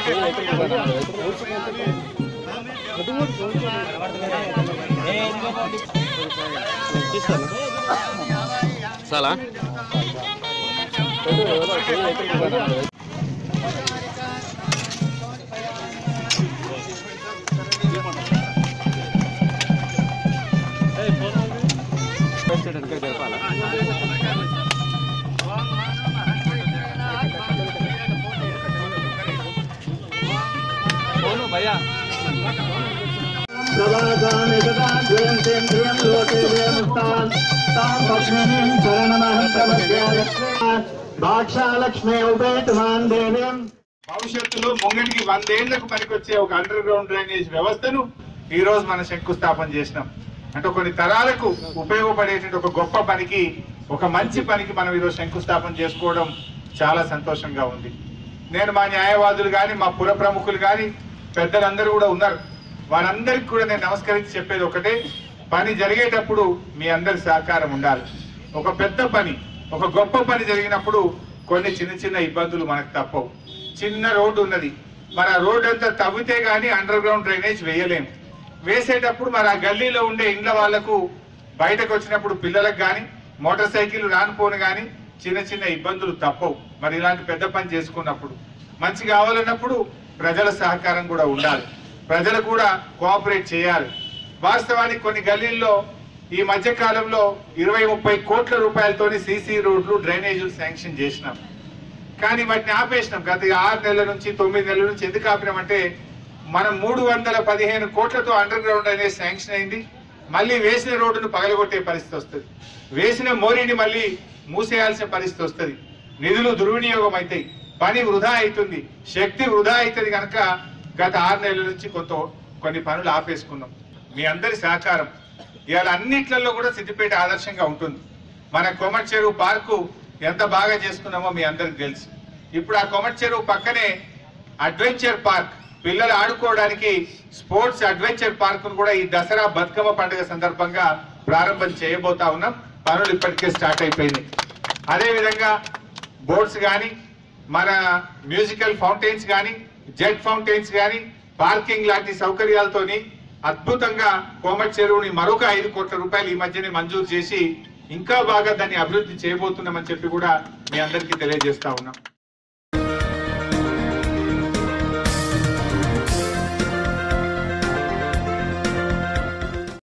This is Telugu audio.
చాలా జరపాలా భయ్యా భాక్షాలక్ష్మే ఉపేతమాన్ దేవ్యం భవిష్యత్తులో ముంగటికి వందేళ్లకు పనికొచ్చే ఒక అండర్ గ్రౌండ్ డ్రైనేజ్ వ్యవస్థను ఈ రోజు మనం శంకుస్థాపన చేసినాం అంటే కొన్ని తరాలకు ఉపయోగపడేటువంటి ఒక గొప్ప పనికి ఒక మంచి పనికి మనం ఈరోజు శంకుస్థాపన చేసుకోవడం చాలా సంతోషంగా ఉంది నేను మా న్యాయవాదులు కానీ మా పుర ప్రముఖులు కానీ పెద్దలందరూ కూడా ఉన్నారు వారందరికీ కూడా నేను నమస్కరించి చెప్పేది ఒకటే పని జరిగేటప్పుడు మీ అందరి సహకారం ఉండాలి ఒక పెద్ద పని ఒక గొప్ప పని జరిగినప్పుడు కొన్ని చిన్న చిన్న ఇబ్బందులు మనకు తప్పవు చిన్న రోడ్డు ఉన్నది మరి ఆ రోడ్డు అంతా తవ్వితే గానీ అండర్ గ్రౌండ్ డ్రైనేజ్ వేయలేము వేసేటప్పుడు మరి ఆ గల్లీలో ఉండే ఇండ్ల వాళ్లకు బయటకు వచ్చినప్పుడు పిల్లలకు కానీ మోటార్ సైకిల్ రానిపోను కానీ చిన్న చిన్న ఇబ్బందులు తప్పవు మరి ఇలాంటి పెద్ద పని చేసుకున్నప్పుడు మంచి కావాలన్నప్పుడు ప్రజల సహకారం కూడా ఉండాలి ప్రజలు కూడా కోఆపరేట్ చేయాలి వాస్తవానికి కొన్ని గల్లీల్లో ఈ మధ్య కాలంలో ఇరవై ముప్పై కోట్ల రూపాయలతోని సీసీ రోడ్లు డ్రైనేజీలు శాంక్షన్ చేసినాం కానీ వాటిని ఆపేసినాం గత ఆరు నెలల నుంచి తొమ్మిది నెలల నుంచి ఎందుకు ఆపినామంటే మనం మూడు వందల పదిహేను కోట్లతో అండర్ గ్రౌండ్ అనేది శాంక్షన్ అయింది మళ్ళీ వేసిన రోడ్డును పగలగొట్టే పరిస్థితి వస్తుంది వేసిన మోరీని మళ్ళీ మూసేయాల్సిన పరిస్థితి వస్తుంది నిధులు దుర్వినియోగం అవుతాయి పని వృధా అవుతుంది శక్తి వృధా అవుతుంది కనుక గత ఆరు నెలల నుంచి కొంత కొన్ని పనులు ఆపేసుకున్నాం మీ అందరి సహకారం ఇవాళ అన్నిట్లలో కూడా సిద్దిపేట ఆదర్శంగా ఉంటుంది మన కొమట్ చెరువు పార్కు ఎంత బాగా చేసుకున్నామో మీ అందరికి తెలుసు ఇప్పుడు ఆ కొమట్ చెరువు పక్కనే అడ్వెంచర్ పార్క్ పిల్లలు ఆడుకోవడానికి స్పోర్ట్స్ అడ్వెంచర్ పార్క్ కూడా ఈ దసరా బతుకమ్మ పండుగ సందర్భంగా ప్రారంభం చేయబోతా ఉన్నాం పనులు ఇప్పటికే స్టార్ట్ అయిపోయింది అదే విధంగా బోట్స్ కానీ మన మ్యూజికల్ ఫౌంటైన్స్ కానీ జెట్ ఫౌంటైన్స్ కానీ పార్కింగ్ లాంటి సౌకర్యాలతోని అద్భుతంగా కోమట్ చెరువుని మరొక ఐదు కోట్ల రూపాయలు ఈ మధ్యనే మంజూరు చేసి ఇంకా బాగా దాన్ని అభివృద్ధి చేయబోతున్నామని చెప్పి కూడా మీ అందరికీ తెలియజేస్తా ఉన్నాం